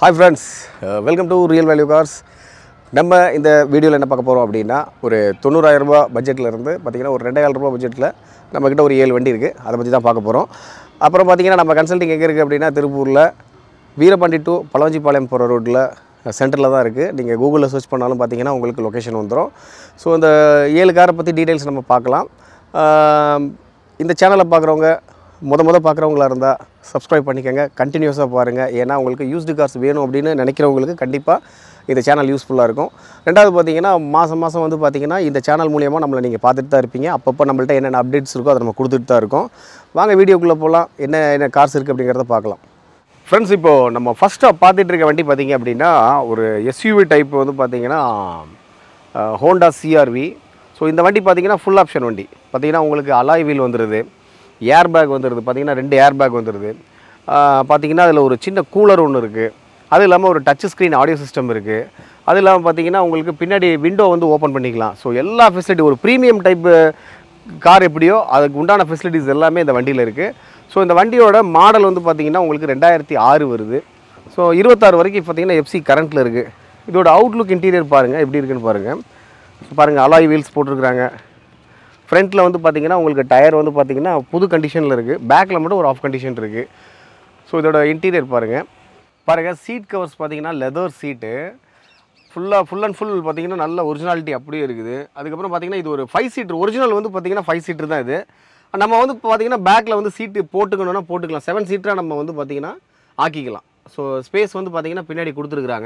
hi friends welcome to real value cars நம்ம இந்த வீடியோவில் என்ன பார்க்க போகிறோம் அப்படின்னா ஒரு தொண்ணூறாயிரம் ரூபாய் பட்ஜெட்டில் இருந்து பார்த்திங்கன்னா ஒரு ரெண்டாயிரம் ரூபாய் பட்ஜெட்டில் நம்மக்கிட்ட ஒரு ஏழு வண்டி இருக்குது அதை பற்றி தான் பார்க்க போகிறோம் அப்புறம் பார்த்திங்கன்னா நம்ம கன்சல்டிங் எங்கே இருக்குது அப்படின்னா திருப்பூரில் வீரபாண்டி டு பழவஞ்சிப்பாளையம் போகிற ரோட்டில் சென்டரில் தான் இருக்குது நீங்கள் கூகுளில் சர்ச் பண்ணாலும் பார்த்தீங்கன்னா உங்களுக்கு லொக்கேஷன் வந்துடும் ஸோ இந்த ஏழு காரை பற்றி டீட்டெயில்ஸ் நம்ம பார்க்கலாம் ஆம், இந்த சேனலை பார்க்குறவங்க முத முத பார்க்குறவங்களா இருந்தால் சப்ஸ்கிரைப் பண்ணிக்கோங்க கண்டினியூஸாக பாருங்கள் ஏன்னா உங்களுக்கு யூஸ்டு கார்ஸ் வேணும் அப்படின்னு நினைக்கிறவங்களுக்கு கண்டிப்பாக இந்த சேனல் யூஸ்ஃபுல்லாக இருக்கும் ரெண்டாவது பார்த்தீங்கன்னா மாதம் மாதம் வந்து பார்த்தீங்கன்னா இந்த சேனல் மூலியமாக நம்மளை நீங்கள் பார்த்துட்டு தான் இருப்பீங்க அப்பப்போ நம்மள்ட்ட என்னென்ன அப்டேட்ஸ் இருக்கோ அதை நம்ம கொடுத்துட்டு தான் இருக்கோம் வாங்க வீடியோக்குள்ளே போகலாம் என்ன என்ன கார்ஸ் இருக்குது அப்படிங்கிறத பார்க்கலாம் ஃப்ரெண்ட்ஸ் இப்போது நம்ம ஃபஸ்ட்டாக பார்த்துட்டு இருக்க வண்டி பார்த்தீங்க அப்படின்னா ஒரு எஸ்யூவி டைப் வந்து பார்த்தீங்கன்னா ஹோண்டா சிஆர்வி ஸோ இந்த வண்டி பார்த்தீங்கன்னா ஃபுல் ஆப்ஷன் வண்டி பார்த்தீங்கன்னா உங்களுக்கு அலாய் வீல் வந்துடுது ஏர் பேக் வந்துடுது பார்த்தீங்கன்னா ரெண்டு ஏர் பேக் வந்துடுது பார்த்தீங்கன்னா அதில் ஒரு சின்ன கூலர் ஒன்று இருக்குது அது இல்லாமல் ஒரு டச் ஸ்க்ரீன் ஆடியோ சிஸ்டம் இருக்குது அது இல்லாமல் பார்த்தீங்கன்னா உங்களுக்கு பின்னாடி விண்டோ வந்து ஓப்பன் பண்ணிக்கலாம் ஸோ எல்லா ஃபெசிலிட்டி ஒரு ப்ரீமியம் டைப் கார் எப்படியோ அதுக்கு உண்டான ஃபெசிலிட்டிஸ் எல்லாமே இந்த வண்டியில் இருக்குது ஸோ இந்த வண்டியோட மாடல் வந்து பார்த்தீங்கன்னா உங்களுக்கு ரெண்டாயிரத்தி ஆறு வருது ஸோ இருபத்தாறு வரைக்கும் பார்த்தீங்கன்னா எஃப்சி கரண்ட்டில் இருக்குது இதோட அவுட்லுக் இன்டீரியர் பாருங்கள் எப்படி இருக்குன்னு பாருங்கள் பாருங்கள் அலாய் வீல்ஸ் போட்டிருக்கிறாங்க ஃப்ரண்ட்டில் வந்து பார்த்தீங்கன்னா உங்களுக்கு டயர் வந்து பார்த்தீங்கன்னா புது கண்டிஷனில் இருக்குது பேக்கில் மட்டும் ஒரு ஆஃப் கண்டிஷன் இருக்குது ஸோ இதோட இன்டீரியர் பாருங்கள் பாருங்கள் சீட் கவர்ஸ் பார்த்தீங்கன்னா லெதர் சீட்டு ஃபுல்லாக ஃபுல் அண்ட் ஃபுல் பார்த்தீங்கன்னா நல்ல ஒரிஜினாலிட்டி அப்படியே இருக்குது அதுக்கப்புறம் பார்த்தீங்கன்னா இது ஒரு ஃபைவ் சீட்டர் ஒரிஜினல் வந்து பார்த்தீங்கன்னா ஃபைவ் சீட்டர் தான் இது நம்ம வந்து பார்த்தீங்கன்னா பேக்கில் வந்து சீட்டு போட்டுக்கணும்னா போட்டுக்கலாம் செவன் சீட்டராக நம்ம வந்து பார்த்தீங்கன்னா ஆக்கிக்கலாம் ஸோ ஸ்பேஸ் வந்து பார்த்தீங்கன்னா பின்னாடி கொடுத்துருக்குறாங்க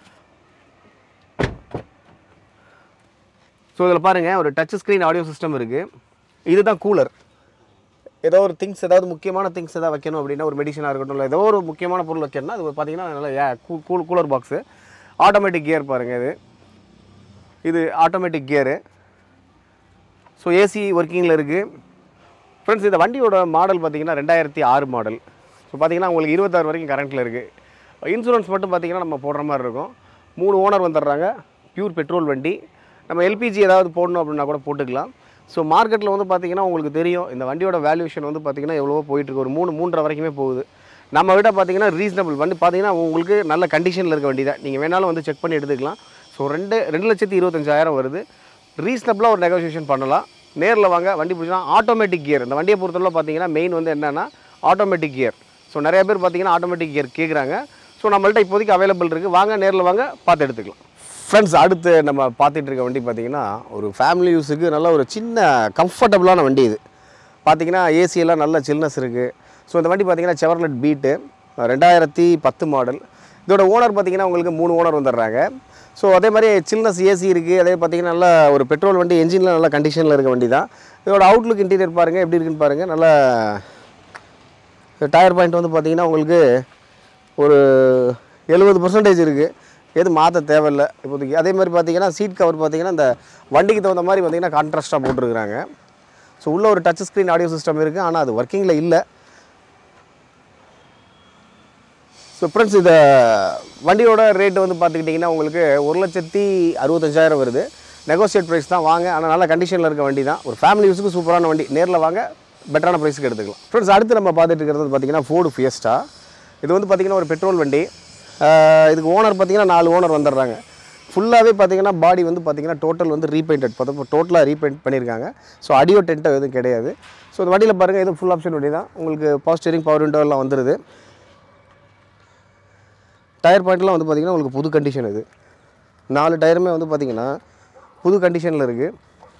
ஸோ இதில் பாருங்கள் ஒரு டச் ஸ்க்ரீன் ஆடியோ சிஸ்டம் இருக்குது இதுதான் கூலர் ஏதோ ஒரு திங்ஸ் ஏதாவது முக்கியமான திங்ஸ் ஏதாவது வைக்கணும் அப்படின்னா ஒரு மெடிசனாக இருக்கட்டும் இல்லை ஏதோ ஒரு முக்கியமான பொருள் வைக்கணும்னா அது பார்த்தீங்கன்னா நல்ல ஏ கூ கூலர் பாக்ஸு ஆட்டோமேட்டிக் கியர் பாருங்கள் இது இது ஆட்டோமேட்டிக் கியரு ஸோ ஏசி ஒர்க்கிங்கில் இருக்குது ஃப்ரெண்ட்ஸ் இந்த வண்டியோட மாடல் பார்த்தீங்கன்னா ரெண்டாயிரத்தி ஆறு மாடல் ஸோ பார்த்தீங்கன்னா உங்களுக்கு இருபத்தாறு வரைக்கும் கரண்ட்டில் இருக்குது இன்சூரன்ஸ் மட்டும் பார்த்தீங்கன்னா நம்ம போடுற மாதிரி இருக்கும் மூணு ஓனர் வந்துடுறாங்க பியூர் பெட்ரோல் வண்டி நம்ம எல்பிஜி ஏதாவது போடணும் அப்படின்னா கூட போட்டுக்கலாம் ஸோ மார்க்கெட்டில் வந்து பார்த்தீங்கன்னா உங்களுக்கு தெரியும் இந்த வண்டியோட வேல்யூஷன் வந்து பார்த்தீங்கன்னா எவ்வளவோ போயிட்டுருக்கு ஒரு மூணு மூன்றரை வரைக்குமே போகுது நம்ம விட பார்த்தீங்கன்னா ரீசனபிள் வண்டி பார்த்தீங்கன்னா உங்களுக்கு நல்ல கண்டிஷனில் இருக்க வண்டி தான் நீங்கள் வேணாலும் வந்து செக் பண்ணி எடுத்துக்கலாம் ஸோ ரெண்டு ரெண்டு லட்சத்தி இருபத்தஞ்சாயிரம் வருது ரீசனபிளாக ஒரு நெகோசியேஷன் பண்ணலாம் நேரில் வாங்க வண்டி பிடிச்சா ஆட்டோமேட்டிக் கியர் இந்த வண்டியை பொறுத்தவரை பார்த்தீங்கன்னா மெயின் வந்து என்னென்னா ஆட்டோமேட்டிக் கியர் ஸோ நிறைய பேர் பார்த்தீங்கன்னா ஆட்டோமேட்டிக் கியர் கேட்குறாங்க ஸோ நம்மள்ட்ட இப்போதைக்கு அவைலபிள் இருக்குது வாங்க நேரில் வாங்க பார்த்து எடுத்துக்கலாம் ஃப்ரெண்ட்ஸ் அடுத்து நம்ம பார்த்துட்டு இருக்க வண்டி பார்த்தீங்கன்னா ஒரு ஃபேமிலி யூஸுக்கு நல்ல ஒரு சின்ன கம்ஃபர்டபுளான வண்டி இது பார்த்தீங்கன்னா ஏசி எல்லாம் நல்ல சில்னஸ் இருக்குது ஸோ இந்த வண்டி பார்த்தீங்கன்னா செவர்லெட் பீட்டு ரெண்டாயிரத்தி பத்து மாடல் இதோட ஓனர் பார்த்தீங்கன்னா உங்களுக்கு மூணு ஓனர் வந்துடுறாங்க ஸோ அதே மாதிரி சில்னஸ் ஏசி இருக்குது அதே பார்த்தீங்கன்னா நல்ல ஒரு பெட்ரோல் வண்டி என்ஜினில் நல்ல கண்டிஷனில் இருக்க வண்டி தான் இதோட அவுட்லுக் இன்டீரியர் பாருங்கள் எப்படி இருக்குன்னு பாருங்கள் நல்ல டயர் பாயிண்ட் வந்து பார்த்தீங்கன்னா உங்களுக்கு ஒரு எழுபது பர்சன்டேஜ் இருக்குது எது மாற்ற தேவையில்லை இப்போதைக்கு அதே மாதிரி பார்த்தீங்கன்னா சீட் கவர் பார்த்தீங்கன்னா இந்த வண்டிக்கு தகுந்த மாதிரி பார்த்தீங்கன்னா கான்ட்ராஸ்ட்டாக போட்டிருக்கிறாங்க ஸோ உள்ள ஒரு டச் ஸ்க்ரீன் ஆடியோ சிஸ்டம் இருக்குது ஆனால் அது ஒர்க்கிங்கில் இல்லை ஸோ ஃப்ரெண்ட்ஸ் இந்த வண்டியோட ரேட்டு வந்து பார்த்துக்கிட்டிங்கன்னா உங்களுக்கு ஒரு லட்சத்தி அறுபத்தஞ்சாயிரம் வருது நெகோசியேட் ப்ரைஸ் தான் வாங்க ஆனால் நல்ல கண்டிஷனில் இருக்க வண்டி தான் ஒரு ஃபேமிலி யூஸுக்கு சூப்பரான வண்டி நேரில் வாங்க பெட்டரான ப்ரைஸுக்கு எடுத்துக்கலாம் ஃப்ரெண்ட்ஸ் அடுத்து நம்ம பார்த்துட்டு இருக்கிறது பார்த்தீங்கன்னா ஃபோர்டு ஃபியஸ்டா இது வந்து பார்த்திங்கன்னா ஒரு பெட்ரோல் வண்டி ஆஹ் இதுக்கு ஓனர் பார்த்தீங்கன்னா நாலு ஓனர் வந்துடுறாங்க ஃபுல்லாகவே பார்த்தீங்கன்னா பாடி வந்து பார்த்தீங்கன்னா டோட்டல் வந்து ரீபெயிண்டட் பார்த்தா டோட்டலாக ரீபெயிண்ட் பண்ணியிருக்காங்க ஸோ அடியோ டென்ட்டோ எதுவும் கிடையாது ஸோ இந்த வண்டியில் பாருங்கள் இது ஃபுல் ஆப்ஷன் வண்டி தான் உங்களுக்கு பவர் ஸ்டீரிங் பவர் விண்டோ எல்லாம் வந்துடுது டயர் பாயிண்ட்லாம் வந்து பார்த்திங்கன்னா உங்களுக்கு புது கண்டிஷன் இது நாலு டயருமே வந்து பார்த்திங்கன்னா புது கண்டிஷனில் இருக்குது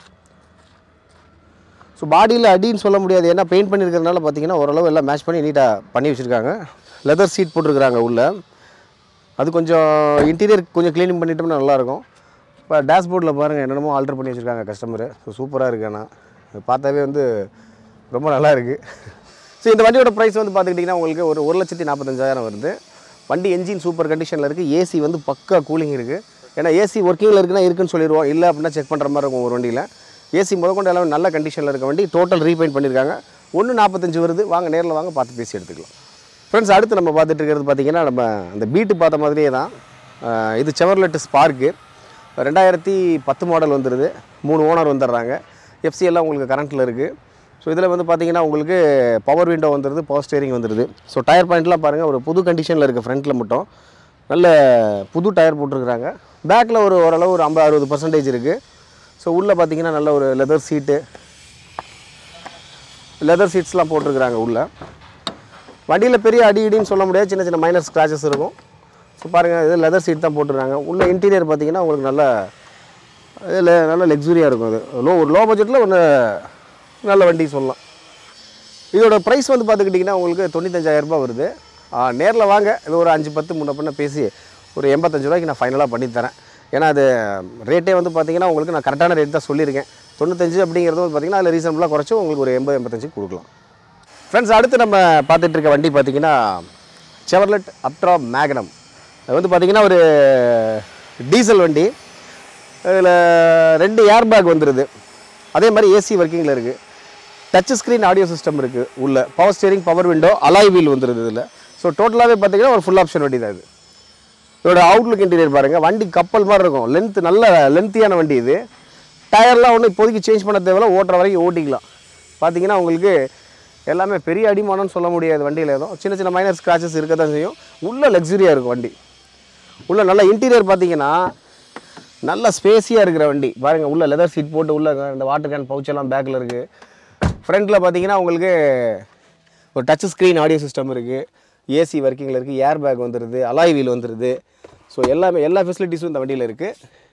ஸோ பாடியில் அடின்னு சொல்ல முடியாது ஏன்னா பெயிண்ட் பண்ணியிருக்கிறதுனால பார்த்தீங்கன்னா ஓரளவு எல்லாம் மேட்ச் பண்ணி நீட்டாக பண்ணி வச்சுருக்காங்க லெதர் சீட் போட்டிருக்கிறாங்க உள்ளே அது கொஞ்சம் இன்டீரியர் கொஞ்சம் க்ளீனிங் பண்ணிட்டோம்னா நல்லாயிருக்கும் இப்போ டேஷ்போர்டில் பாருங்கள் என்னென்னமோ ஆல்டர் பண்ணி வச்சுருக்காங்க கஸ்டமரு ஸோ சூப்பராக இருக்கு ஆனால் இது பார்த்தாவே வந்து ரொம்ப நல்லா இருக்குது ஸோ இந்த வண்டியோட ப்ரைஸ் வந்து பார்த்துக்கிட்டிங்கன்னா உங்களுக்கு ஒரு ஒரு லட்சத்தி நாற்பத்தஞ்சாயிரம் வருது வண்டி என்ஜின் சூப்பர் கண்டிஷனில் இருக்குது ஏசி வந்து பக்கா கூலிங் இருக்குது ஏன்னா ஏசி ஒர்க்கிங்கில் இருக்குன்னா இருக்குன்னு சொல்லிடுவோம் இல்லை அப்படின்னா செக் பண்ணுற மாதிரி இருக்கும் ஒரு வண்டியில் ஏசி முதற்கொண்டு எல்லாமே நல்ல கண்டிஷனில் இருக்க வண்டி டோட்டல் ரீபெயிண்ட் பண்ணியிருக்காங்க ஒன்று நாற்பத்தஞ்சு வருது வாங்க நேரில் வாங்க பார்த்து பேசி எடுத்துக்கலாம் ஃப்ரெண்ட்ஸ் அடுத்து நம்ம பார்த்துட்டு இருக்கிறது பார்த்தீங்கன்னா நம்ம அந்த பீட்டு பார்த்த மாதிரியே தான் அஹ் இது செவர்லெட் ஸ்பார்க்கு ரெண்டாயிரத்தி பத்து மாடல் வந்துடுது மூணு ஓனர் வந்துடுறாங்க எஃப்சி எல்லாம் உங்களுக்கு கரண்ட்டில் இருக்குது ஸோ இதில் வந்து பார்த்தீங்கன்னா உங்களுக்கு பவர் விண்டோ வந்துடுது பவர் ஸ்டேரிங் வந்துடுது ஸோ டயர் பாயிண்ட்லாம் பாருங்கள் ஒரு புது கண்டிஷனில் இருக்குது ஃப்ரண்ட்டில் மட்டும் நல்ல புது டயர் போட்டிருக்கிறாங்க பேக்கில் ஒரு ஓரளவு ஒரு ஐம்பது அறுபது பர்சன்டேஜ் இருக்குது ஸோ உள்ளே பார்த்தீங்கன்னா நல்ல ஒரு லெதர் சீட்டு லெதர் சீட்ஸ்லாம் போட்டிருக்கிறாங்க உள்ளே வண்டியில் பெரிய அடி இடின்னு சொல்ல முடியாது சின்ன சின்ன மைனர் ஸ்க்ராச்சஸ் இருக்கும் ஸோ பாருங்கள் இது லெதர் சீட் தான் போட்டிருக்காங்க உள்ள இன்டீரியர் பார்த்தீங்கன்னா உங்களுக்கு நல்ல இதில் நல்ல லக்ஸுரியாக இருக்கும் அது லோ ஒரு லோ பட்ஜெட்டில் ஒரு நல்ல வண்டி சொல்லலாம் இதோட ப்ரைஸ் வந்து பார்த்துக்கிட்டிங்கன்னா உங்களுக்கு தொண்ணூத்தஞ்சாயிரம் ரூபாய் வருது நேரில் வாங்க இது ஒரு அஞ்சு பத்து முன்ன பின்ன பேசி ஒரு எண்பத்தஞ்சு ரூபாய்க்கு நான் ஃபைனலாக பண்ணி தரேன் ஏன்னா அது ரேட்டே வந்து பார்த்தீங்கன்னா உங்களுக்கு நான் கரெக்டான ரேட் தான் சொல்லியிருக்கேன் தொண்ணூத்தஞ்சு அப்படிங்கிறது வந்து பார்த்தீங்கன்னா அதில் ரீசனபுளாக குறைச்சி உங்களுக்கு ஒரு எண்பது எண்பத்தஞ்சு கொடுக்கலாம் ஃப்ரெண்ட்ஸ் அடுத்து நம்ம பார்த்துட்டு இருக்க வண்டி பார்த்தீங்கன்னா செவர்லெட் அப்ட்ரா மேக்னம் அது வந்து பார்த்தீங்கன்னா ஒரு டீசல் வண்டி இதில் ரெண்டு ஏர் பேக் வந்துடுது அதே மாதிரி ஏசி ஒர்க்கிங்கில் இருக்குது டச் ஸ்க்ரீன் ஆடியோ சிஸ்டம் இருக்குது உள்ள power steering power window alloy wheel வந்துடுது இதில் ஸோ டோட்டலாகவே பார்த்தீங்கன்னா ஒரு ஃபுல் ஆப்ஷன் வண்டி தான் இது இதோட அவுட்லுக் இன்டீரியர் பாருங்கள் வண்டி கப்பல் மாதிரி இருக்கும் லென்த் நல்ல லென்த்தியான வண்டி இது டயர்லாம் ஒன்றும் இப்போதைக்கு சேஞ்ச் பண்ண தேவையில்ல ஓட்டுற வரைக்கும் ஓட்டிக்கலாம் பார்த்தீங்கன்னா உங்களுக்கு எல்லாமே பெரிய அடிமானம்னு சொல்ல முடியாது வண்டியில் ஏதோ சின்ன சின்ன மைனர் ஸ்க்ராச்சஸ் இருக்க தான் செய்யும் உள்ள லக்ஸுரியாக இருக்கும் வண்டி உள்ள நல்ல இன்டீரியர் பார்த்தீங்கன்னா நல்ல ஸ்பேஸியாக இருக்கிற வண்டி பாருங்கள் உள்ள லெதர் சீட் போட்டு உள்ள இந்த வாட்டர் கேன் பவுச்செல்லாம் பேக்கில் இருக்குது ஃப்ரண்ட்டில் பார்த்தீங்கன்னா உங்களுக்கு ஒரு டச் ஸ்க்ரீன் ஆடியோ சிஸ்டம் இருக்குது ஏசி ஒர்க்கிங்கில் இருக்குது ஏர் பேக் வந்துடுது அலாய் வீல் வந்துடுது ஸோ எல்லாமே எல்லா ஃபெசிலிட்டிஸும் இந்த வண்டியில் இருக்குது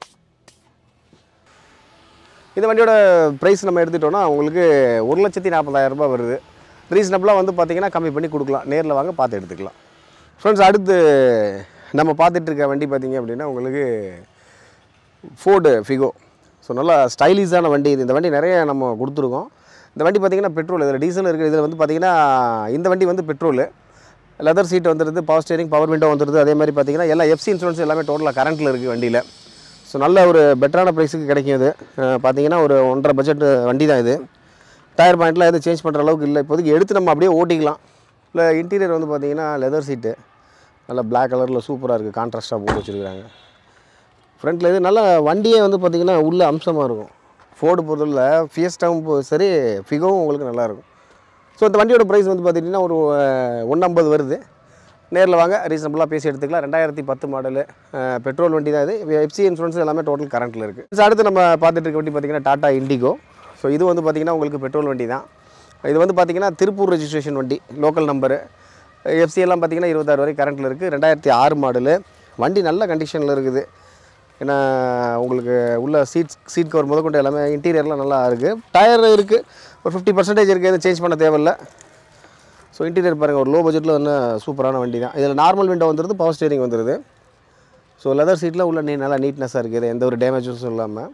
இந்த வண்டியோட ப்ரைஸ் நம்ம எடுத்துட்டோம்னா உங்களுக்கு ஒரு லட்சத்தி நாற்பதாயிரம் ரூபாய் வருது ரீசனபிளாக வந்து பார்த்தீங்கன்னா கம்மி பண்ணி கொடுக்கலாம் நேரில் வாங்க பார்த்து எடுத்துக்கலாம் ஃப்ரெண்ட்ஸ் அடுத்து நம்ம பார்த்துட்டு இருக்க வண்டி பார்த்தீங்க அப்படின்னா உங்களுக்கு ஃபோர்டு ஃபிகோ ஸோ நல்லா ஸ்டைலிஷான வண்டி இது இந்த வண்டி நிறைய நம்ம கொடுத்துருக்கோம் இந்த வண்டி பார்த்தீங்கன்னா பெட்ரோல் இதில் டீசல் இருக்குது இதில் வந்து பார்த்தீங்கன்னா இந்த வண்டி வந்து பெட்ரோலு லெதர் சீட் வந்துடுது பவர் ஸ்டேரிங் பவர் விண்டோ வந்துடுது அதே மாதிரி பார்த்தீங்கன்னா எல்லா எஃப்சி இன்சூரன்ஸ் எல்லாமே டோட்டலாக கரண்ட்டில் இருக்குது வண்டியில் ஸோ நல்ல ஒரு பெட்டரான ப்ரைஸுக்கு கிடைக்கும் இது அஹ் பார்த்தீங்கன்னா ஒரு ஒன்றரை பட்ஜெட் வண்டி தான் இது டயர் பாயிண்ட்லாம் எதுவும் சேஞ்ச் பண்ணுற அளவுக்கு இல்லை இப்போதைக்கு எடுத்து நம்ம அப்படியே ஓட்டிக்கலாம் இல்லை இன்டீரியர் வந்து பார்த்தீங்கன்னா லெதர் சீட்டு நல்லா Black கலரில் சூப்பராக இருக்குது கான்ட்ராஸ்ட்டாக போட்டு வச்சுருக்காங்க ஃப்ரண்ட்டில் இது நல்லா வண்டியே வந்து பார்த்திங்கன்னா உள்ள அம்சமாக இருக்கும் ஃபோர்டு பொறுத்தவரையில் ஃபியஸ்டாவும் சரி ஃபிகோவும் உங்களுக்கு நல்லாயிருக்கும் ஸோ இந்த வண்டியோட ப்ரைஸ் வந்து பார்த்திங்கன்னா ஒரு ஒன்று ஐம்பது வருது நேரில் வாங்க ரீசனபுளாக பேசி எடுத்துக்கலாம் ரெண்டாயிரத்தி பத்து மாடலு பெட்ரோல் வண்டி தான் இது எஃப்சி இன்சூரன்ஸ் எல்லாமே டோட்டல் கரண்ட்டில் இருக்குது அடுத்து நம்ம பார்த்துட்டு இருக்க வண்டி பார்த்திங்கன்னா டாடா இண்டிகோ ஸோ இது வந்து பார்த்திங்கன்னா உங்களுக்கு பெட்ரோல் வண்டி தான் இது வந்து பார்த்திங்கன்னா திருப்பூர் ரெஜிஸ்ட்ரேஷன் வண்டி லோக்கல் நம்பரு எஃப்சி எல்லாம் பார்த்திங்கன்னா இருபத்தாறு வரை கரண்ட்டில் இருக்குது ரெண்டாயிரத்தி ஆறு மாடலு வண்டி நல்ல கண்டிஷனில் இருக்குது ஏன்னா உங்களுக்கு உள்ள சீட் சீட் கவர் முதற்கொண்டு எல்லாமே இன்டீரியர்லாம் நல்லா இருக்குது டயர் இருக்குது ஒரு ஃபிஃப்டி பர்சன்டேஜ் இருக்குது எதுவும் சேஞ்ச் பண்ண தேவையில்ல ஸோ இன்டீரியர் பாருங்கள் ஒரு லோ பட்ஜெட்டில் வந்து சூப்பரான வண்டி தான் இதில் நார்மல் விண்டோ வந்துடுது பவர் ஸ்டேரிங் வந்துடுது ஸோ லெதர் சீட்டில் உள்ள நீ நல்லா நீட்னஸாக இருக்குது எந்த ஒரு டேமேஜஸும் இல்லாமல்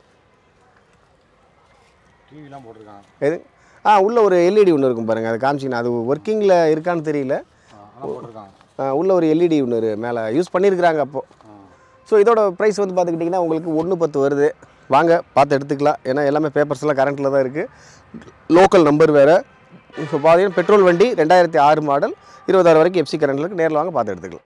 டிவிலாம் போட்டிருக்காங்க எது ஆ உள்ள ஒரு எல்இடி ஒன்று இருக்கும் பாருங்கள் அது காமிச்சிங்கன்னா அது ஒர்க்கிங்கில் இருக்கான்னு தெரியல ஆனால் போட்டிருக்காங்க ஆ, உள்ள ஒரு எல்இடி ஒன்று இரு- மேலே யூஸ் பண்ணியிருக்கிறாங்க அப்போது ஸோ இதோட ப்ரைஸ் வந்து பார்த்துக்கிட்டிங்கன்னா உங்களுக்கு ஒன்று பத்து வருது வாங்க பார்த்து எடுத்துக்கலாம் ஏன்னா எல்லாமே பேப்பர்ஸ் எல்லாம் கரண்ட்டில் தான் இருக்குது லோக்கல் நம்பர் வேறு ஸோ பார்த்தீங்கன்னா பெட்ரோல் வண்டி ரெண்டாயிரத்தி ஆறு மாடல் இருபதாறு வரைக்கும் எஃப்சி கரண்ட்டில் இருக்குது நேரில் வாங்க பார்த்து எடுத்துக்கலாம்